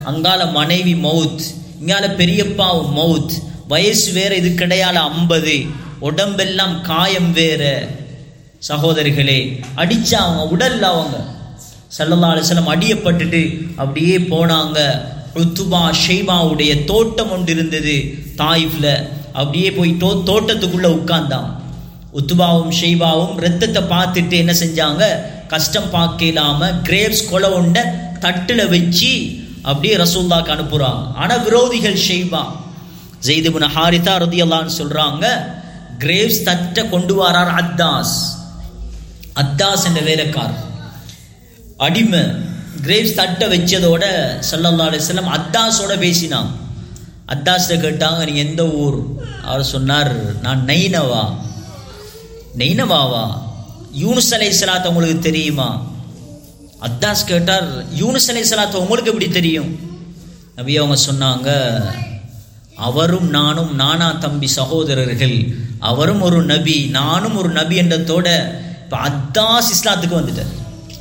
அங்கால மனைவி மவுத் இங்கால பெரியப்பாவும் மவுத் வயசு வேற இது கிடையால ஐம்பது உடம்பெல்லாம் காயம் வேற சகோதரிகளே அடிச்சா அவங்க உடல்ல அவங்க சல்லல்லா அலிஸ்லம் அடியப்பட்டுட்டு அப்படியே போனாங்க ருத்துபா ஷெய்பாவுடைய தோட்டம் ஒன்று இருந்தது தாயிஃப்ல அப்படியே போய் தோ தோட்டத்துக்குள்ள உட்கார்ந்தான் உத்துபாவும் ஷெய்பாவும் ரத்தத்தை பார்த்துட்டு என்ன செஞ்சாங்க கஷ்டம் பார்க்க இல்லாம கிரேப்ஸ் கொலை உண்ட தட்டுல வச்சு அப்படியே ரசூல்லாக்கு அனுப்புறாங்க ஆனா விரோதிகள் ஷெய்பா ஜெய்துபுன ஹாரிதா ரதியல்லான்னு சொல்றாங்க கிரேவ்ஸ் தட்டை கொண்டு வரார் அத்தாஸ் அத்தாஸ் என்ற வேலைக்காரர் அடிமை கிரேவ்ஸ் தட்டை வச்சதோட சல்லல்லா அலிஸ்லாம் அத்தாஸோட பேசினான் அத்தாஸ்ட கேட்டாங்க நீ எந்த ஊர் அவர் சொன்னார் நான் நைனவா நெய்னவாவா யூனுஸ் அலை சலாத் உங்களுக்கு தெரியுமா அத்தாஸ் கேட்டார் யூனுஸ் அலை சலாத் உங்களுக்கு எப்படி தெரியும் நபி அவங்க சொன்னாங்க அவரும் நானும் நானா தம்பி சகோதரர்கள் அவரும் ஒரு நபி நானும் ஒரு நபி என்றதோட இப்போ அத்தாஸ் இஸ்லாத்துக்கு வந்துட்டார்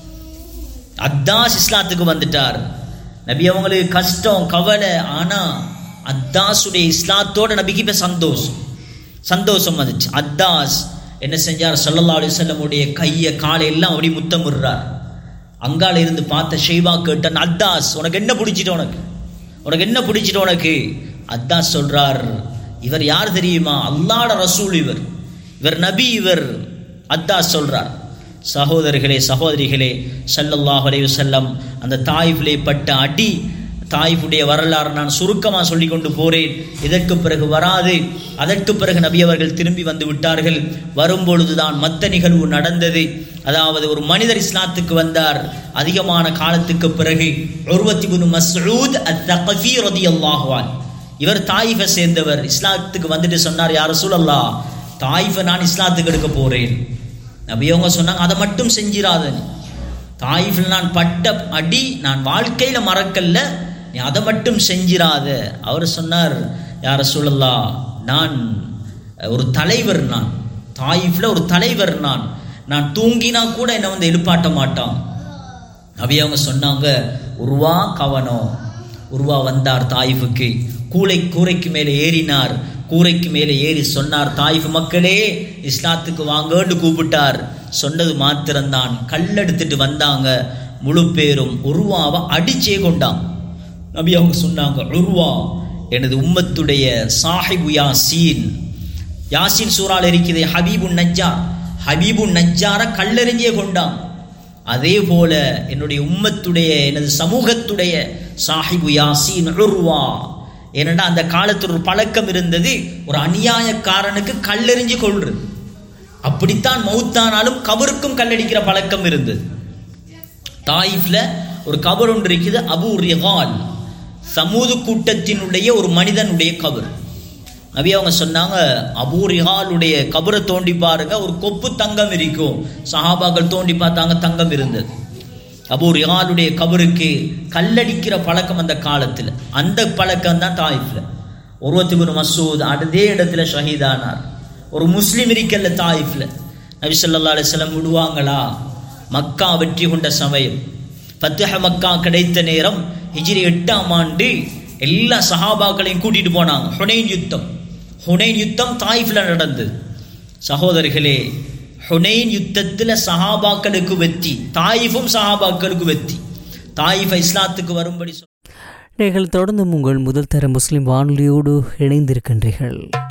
அத்தாஸ் இஸ்லாத்துக்கு வந்துட்டார் நபி அவங்களுக்கு கஷ்டம் கவலை ஆனால் அத்தாஸுடைய இஸ்லாத்தோட நபிக்கு இப்போ சந்தோஷம் சந்தோஷம் வந்துச்சு அத்தாஸ் என்ன செஞ்சார் சல்லல்லா அலிசல்லமுடைய கையை காலை எல்லாம் அப்படி முத்தமிடுறார் அங்கால இருந்து பார்த்த ஷெய்வா கேட்டான் அத்தாஸ் உனக்கு என்ன பிடிச்சிட்டு உனக்கு உனக்கு என்ன பிடிச்சிட்டு உனக்கு அத்தாஸ் சொல்றார் இவர் யார் தெரியுமா அல்லாட ரசூல் இவர் இவர் நபி இவர் அத்தாஸ் சொல்றார் சகோதரர்களே சகோதரிகளே சல்லல்லாஹ் அலைஹி வஸல்லம் அந்த தாயிஃபிலே பட்ட அடி தாயிஃபுடைய வரலாறு நான் சுருக்கமாக சொல்லி கொண்டு போறேன் இதற்கு பிறகு வராது அதற்கு பிறகு நபி அவர்கள் திரும்பி வந்து விட்டார்கள் வரும்பொழுதுதான் மத்த நிகழ்வு நடந்தது அதாவது ஒரு மனிதர் இஸ்லாத்துக்கு வந்தார் அதிகமான காலத்துக்கு பிறகு உருவத்தி குனு மஸ்ரூத் அத்தகஃபி ரதியல்லாஹு இவர் தாயிஃபை சேர்ந்தவர் இஸ்லாத்துக்கு வந்துட்டு சொன்னார் யார் சூழல்லா தாயிஃபை நான் இஸ்லாத்துக்கு எடுக்க போறேன் நபி அவங்க சொன்னாங்க அதை மட்டும் செஞ்சிராத நீ தாயிஃபில் நான் பட்ட அடி நான் வாழ்க்கையில் மறக்கல்ல நீ அதை மட்டும் செஞ்சிராத அவர் சொன்னார் யார சொல்லலா நான் ஒரு தலைவர் நான் தாயிஃபில் ஒரு தலைவர் நான் நான் தூங்கினா கூட என்னை வந்து எழுப்பாட்ட மாட்டான் நபி அவங்க சொன்னாங்க உருவா கவனம் உருவா வந்தார் தாயிஃபுக்கு கூளை கூரைக்கு மேலே ஏறினார் கூரைக்கு மேலே ஏறி சொன்னார் தாயிஃப் மக்களே இஸ்லாத்துக்கு வாங்கன்னு கூப்பிட்டார் சொன்னது மாத்திரம்தான் கல்லெடுத்துட்டு வந்தாங்க முழு பேரும் உருவாவை அடிச்சே கொண்டான் நபி அவங்க சொன்னாங்க உருவா எனது உம்மத்துடைய சாஹிபு யாசீன் யாசின் சூறால் இருக்கிறது ஹபீபு நஜ்ஜார் ஹபீபு நஜ்ஜார கல்லெறிஞ்சே கொண்டான் அதே போல என்னுடைய உம்மத்துடைய எனது சமூகத்துடைய சாஹிபு யாசீன் உருவா ஏனென்றா அந்த காலத்தில் ஒரு பழக்கம் இருந்தது ஒரு அநியாயக்காரனுக்கு கல்லெறிஞ்சு கொள்றது அப்படித்தான் மௌத்தானாலும் கபருக்கும் கல்லடிக்கிற பழக்கம் இருந்தது தாயிஃப்ல ஒரு கபர் ஒன்று இருக்குது அபு ரிகால் சமூது கூட்டத்தினுடைய ஒரு மனிதனுடைய கபர் நபி அவங்க சொன்னாங்க அபூ ரிஹாலுடைய கபரை தோண்டி பாருங்க ஒரு கொப்பு தங்கம் இருக்கும் சஹாபாக்கள் தோண்டி பார்த்தாங்க தங்கம் இருந்தது அபூ ரிஹாலுடைய கபருக்கு கல்லடிக்கிற பழக்கம் அந்த காலத்தில் அந்த பழக்கம் தான் தாயிஃப்ல ஒருவத்துக்கு மசூத் அதே இடத்துல ஷஹீதானார் ஒரு முஸ்லீம் இருக்கல்ல தாயிஃப்ல நபி சொல்லா அலிஸ்லம் விடுவாங்களா மக்கா வெற்றி கொண்ட சமயம் பத்துஹ மக்கா கிடைத்த நேரம் ஹிஜ்ரி எட்டாம் ஆண்டு எல்லா சஹாபாக்களையும் கூட்டிட்டு போனாங்க ஹுனைன் யுத்தம் ஹுனைன் யுத்தம் தாயிஃப்ல நடந்தது சகோதரிகளே ஹுனைன் யுத்தத்தில் சஹாபாக்களுக்கு வெற்றி தாயிஃபும் சஹாபாக்களுக்கு வெற்றி தாயிஃபை இஸ்லாத்துக்கு வரும்படி நீங்கள் தொடர்ந்து உங்கள் முதல் தர முஸ்லிம் வானொலியோடு இணைந்திருக்கின்றீர்கள்